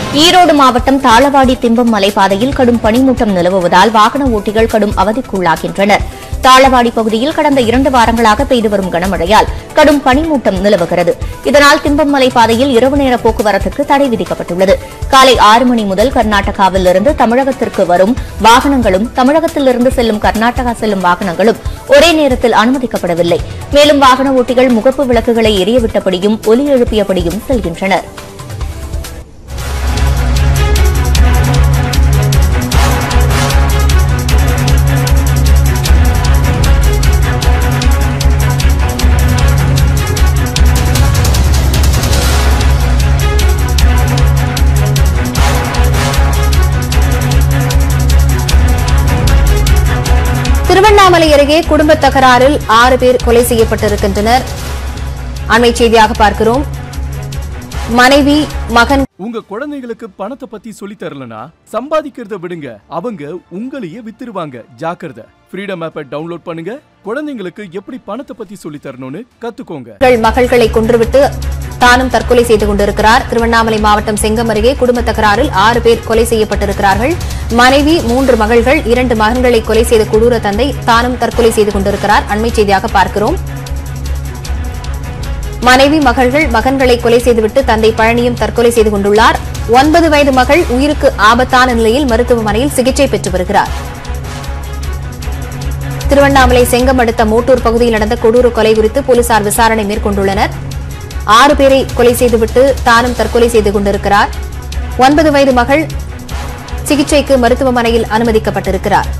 ஈரோடு மாவட்டம் தாளவாடி திம்பம் மலைப்பாதையில் கடும் பனிமூட்டம் நிலவுவதால் வாகன ஓட்டிகள் கடும் அவதிக்குள்ளாகின்றனர் தாளவாடி பகுதியில் கடந்த இரண்டு வாரங்களாக பெய்து வரும் கனமழையால் கடும் பனிமூட்டம் நிலவுகிறது இதனால் திம்பம் மலைப்பாதையில் இரவு நேர போக்குவரத்துக்கு தடை விதிக்கப்பட்டுள்ளது காலை ஆறு மணி முதல் கர்நாடகாவில் இருந்து தமிழகத்திற்கு வரும் வாகனங்களும் தமிழகத்திலிருந்து செல்லும் கர்நாடகா செல்லும் வாகனங்களும் ஒரே நேரத்தில் அனுமதிக்கப்படவில்லை மேலும் வாகன ஓட்டிகள் முகப்பு விளக்குகளை எரியவிட்டபடியும் ஒலி எழுப்பியபடியும் செல்கின்றனர் திருவண்ணாமலை அருகே குடும்ப தகராறில் ஆறு பேர் கொலை செய்யப்பட்டிருக்கின்றனர் அண்மை செய்தியாக பார்க்கிறோம் மனைவி மகன் உங்க குழந்தைகளுக்கு பணத்தை பத்தி சொல்லி தரலனா சம்பாதிக்கிறத விடுங்க அவங்க உங்களையே வித்துருவாங்க ஜாக்கிரதை ஃப்ரீடம் ஆப்பை டவுன்லோட் பண்ணுங்க குழந்தைங்களுக்கு எப்படி பணத்தை பத்தி சொல்லி தரணும்னு கத்துக்கோங்க மகள் மகள்களை கொன்றுவிட்டு தானும் தற்கொலை செய்து கொண்டிருக்கிறார் திருவண்ணாமலை மாவட்டம் செங்கம் அருகே குடும்ப தகராறில் ஆறு பேர் கொலை செய்யப்பட்டிருக்கிறார்கள் மனைவி மூன்று மகள்கள் இரண்டு மகன்களை கொலை செய்த கொடூர தந்தை தானும் தற்கொலை செய்து கொண்டிருக்கிறார் அண்மை செய்தியாக பார்க்கிறோம் மனைவி மகள்கள் மகன்களை கொலை செய்துவிட்டு தந்தை பழனியும் தற்கொலை செய்து கொண்டுள்ளார் ஒன்பது வயது மகள் உயிருக்கு ஆபத்தான நிலையில் மருத்துவமனையில் சிகிச்சை பெற்று வருகிறார் திருவண்ணாமலை செங்கம் அடுத்த மோட்டூர் பகுதியில் நடந்த கொடூர கொலை குறித்து போலீசார் விசாரணை மேற்கொண்டுள்ளனர் ஆறு பேரை கொலை செய்துவிட்டு தானும் தற்கொலை செய்து கொண்டிருக்கிறார் ஒன்பது வயது மகள் சிகிச்சைக்கு மருத்துவமனையில் அனுமதிக்கப்பட்டிருக்கிறார்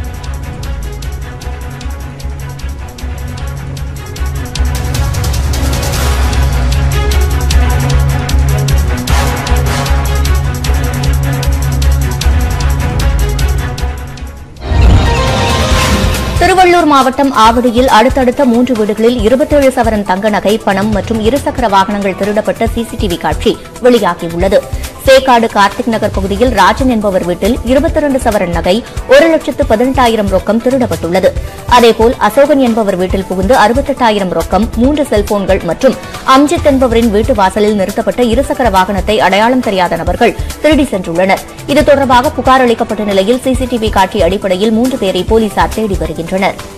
திருவள்ளூர் மாவட்டம் ஆவடியில் அடுத்தடுத்த மூன்று வீடுகளில் இருபத்தேழு சவரன் தங்க நகை பணம் மற்றும் இருசக்கர வாகனங்கள் திருடப்பட்ட சிசிடிவி காட்சி வெளியாகியுள்ளது சேக்காடு கார்த்திக் நகர் பகுதியில் ராஜன் என்பவர் வீட்டில் இருபத்தி இரண்டு சவரன் நகை ஒரு லட்சத்து பதினெட்டாயிரம் ரொக்கம் திருடப்பட்டுள்ளது அதேபோல் அசோகன் என்பவர் வீட்டில் புகுந்து அறுபத்தெட்டாயிரம் ரொக்கம் மூன்று செல்போன்கள் மற்றும் அம்ஜித் என்பவரின் வீட்டு வாசலில் நிறுத்தப்பட்ட இருசக்கர வாகனத்தை அடையாளம் தெரியாத நபர்கள் திருடி சென்றுள்ளனர் இது தொடர்பாக புகார் அளிக்கப்பட்ட நிலையில் சிசிடிவி காட்சி அடிப்படையில் மூன்று பேரை போலீசார் தேடி வருகின்றனர்